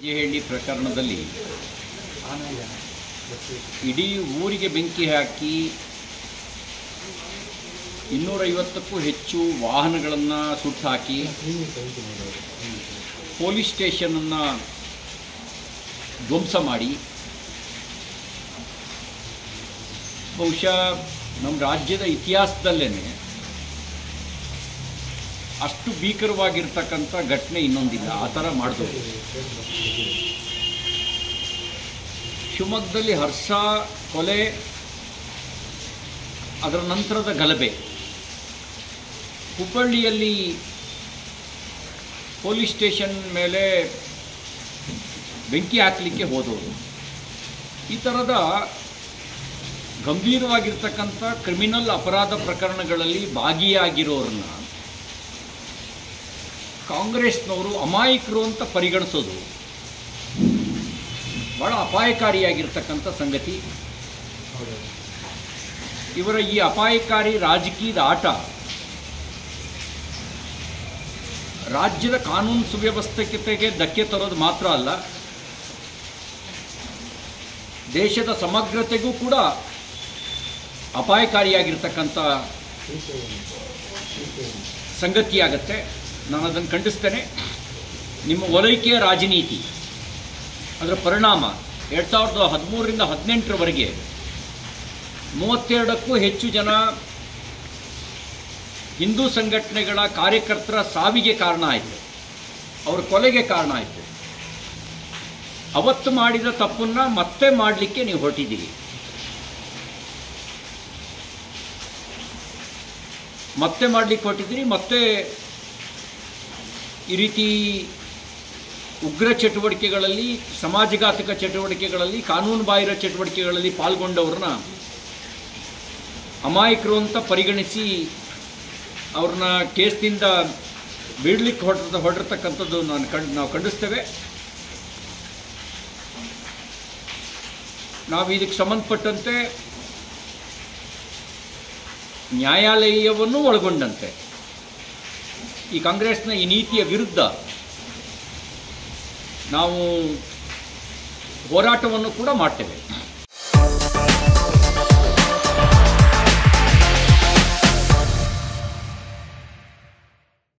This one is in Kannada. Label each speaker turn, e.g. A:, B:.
A: ಜೇಹಳ್ಳಿ ಪ್ರಕರಣದಲ್ಲಿ ಇಡೀ ಊರಿಗೆ ಬೆಂಕಿ ಹಾಕಿ ಇನ್ನೂರೈವತ್ತಕ್ಕೂ ಹೆಚ್ಚು ವಾಹನಗಳನ್ನು ಸುಟ್ಟು ಹಾಕಿ ಪೊಲೀಸ್ ಸ್ಟೇಷನನ್ನು ಧ್ವಂಸ ಮಾಡಿ ಬಹುಶಃ ನಮ್ಮ ರಾಜ್ಯದ ಇತಿಹಾಸದಲ್ಲೇ ಅಷ್ಟು ಭೀಕರವಾಗಿರ್ತಕ್ಕಂಥ ಘಟನೆ ಇನ್ನೊಂದಿಲ್ಲ ಆ ಥರ ಮಾಡಿದವರು ಶಿವಮೊಗ್ಗದಲ್ಲಿ ಹರ್ಷ ಕೊಲೆ ಅದರ ನಂತರದ ಗಲಭೆ ಹುಬ್ಬಳ್ಳಿಯಲ್ಲಿ ಪೊಲೀಸ್ ಸ್ಟೇಷನ್ ಮೇಲೆ ಬೆಂಕಿ ಹಾಕಲಿಕ್ಕೆ ಹೋದವರು ಈ ಥರದ ಗಂಭೀರವಾಗಿರ್ತಕ್ಕಂಥ ಕ್ರಿಮಿನಲ್ ಅಪರಾಧ ಪ್ರಕರಣಗಳಲ್ಲಿ ಭಾಗಿಯಾಗಿರೋರನ್ನ ಕಾಂಗ್ರೆಸ್ನವರು ಅಮಾಯಕರು ಅಂತ ಪರಿಗಣಿಸೋದು ಭಾಳ ಅಪಾಯಕಾರಿಯಾಗಿರ್ತಕ್ಕಂಥ ಸಂಗತಿ ಇವರ ಈ ಅಪಾಯಕಾರಿ ರಾಜಕೀಯದ ಆಟ ರಾಜ್ಯದ ಕಾನೂನು ಸುವ್ಯವಸ್ಥೆಗೆ ಧಕ್ಕೆ ತರೋದು ಮಾತ್ರ ಅಲ್ಲ ದೇಶದ ಸಮಗ್ರತೆಗೂ ಕೂಡ ಅಪಾಯಕಾರಿಯಾಗಿರ್ತಕ್ಕಂಥ ಸಂಗತಿಯಾಗತ್ತೆ ನಾನು ಅದನ್ನು ಖಂಡಿಸ್ತೇನೆ ನಿಮ್ಮ ಓಲೈಕೆಯ ರಾಜನೀತಿ ಅದರ ಪರಿಣಾಮ ಎರಡು ಸಾವಿರದ ಹದಿಮೂರರಿಂದ ಹದಿನೆಂಟರವರೆಗೆ ಮೂವತ್ತೆರಡಕ್ಕೂ ಹೆಚ್ಚು ಜನ ಹಿಂದೂ ಸಂಘಟನೆಗಳ ಕಾರ್ಯಕರ್ತರ ಸಾವಿಗೆ ಕಾರಣ ಆಯಿತು ಅವರ ಕೊಲೆಗೆ ಕಾರಣ ಆಯಿತು ಅವತ್ತು ಮಾಡಿದ ತಪ್ಪನ್ನು ಮತ್ತೆ ಮಾಡಲಿಕ್ಕೆ ನೀವು ಹೊರಟಿದ್ದೀರಿ ಮತ್ತೆ ಮಾಡಲಿಕ್ಕೆ ಹೊರಟಿದ್ದೀರಿ ಮತ್ತೆ ಈ ರೀತಿ ಉಗ್ರ ಚಟುವಟಿಕೆಗಳಲ್ಲಿ ಸಮಾಜಘಾತಕ ಚಟುವಟಿಕೆಗಳಲ್ಲಿ ಕಾನೂನು ಬಾಹಿರ ಚಟುವಟಿಕೆಗಳಲ್ಲಿ ಪಾಲ್ಗೊಂಡವ್ರನ್ನ ಅಮಾಯಕರು ಅಂತ ಪರಿಗಣಿಸಿ ಅವ್ರನ್ನ ಕೇಸ್ನಿಂದ ಬಿಡ್ಲಿಕ್ಕೆ ಹೊರಟ ಹೊರಟಿರ್ತಕ್ಕಂಥದ್ದು ನಾನು ಕಂಡು ನಾವು ಖಂಡಿಸ್ತೇವೆ ನಾವು ಇದಕ್ಕೆ ಸಂಬಂಧಪಟ್ಟಂತೆ ನ್ಯಾಯಾಲಯವನ್ನೂ ಒಳಗೊಂಡಂತೆ ಈ ಕಾಂಗ್ರೆಸ್ನ ಈ ನೀತಿಯ ವಿರುದ್ಧ ನಾವು ಹೋರಾಟವನ್ನು ಕೂಡ ಮಾಡ್ತೇವೆ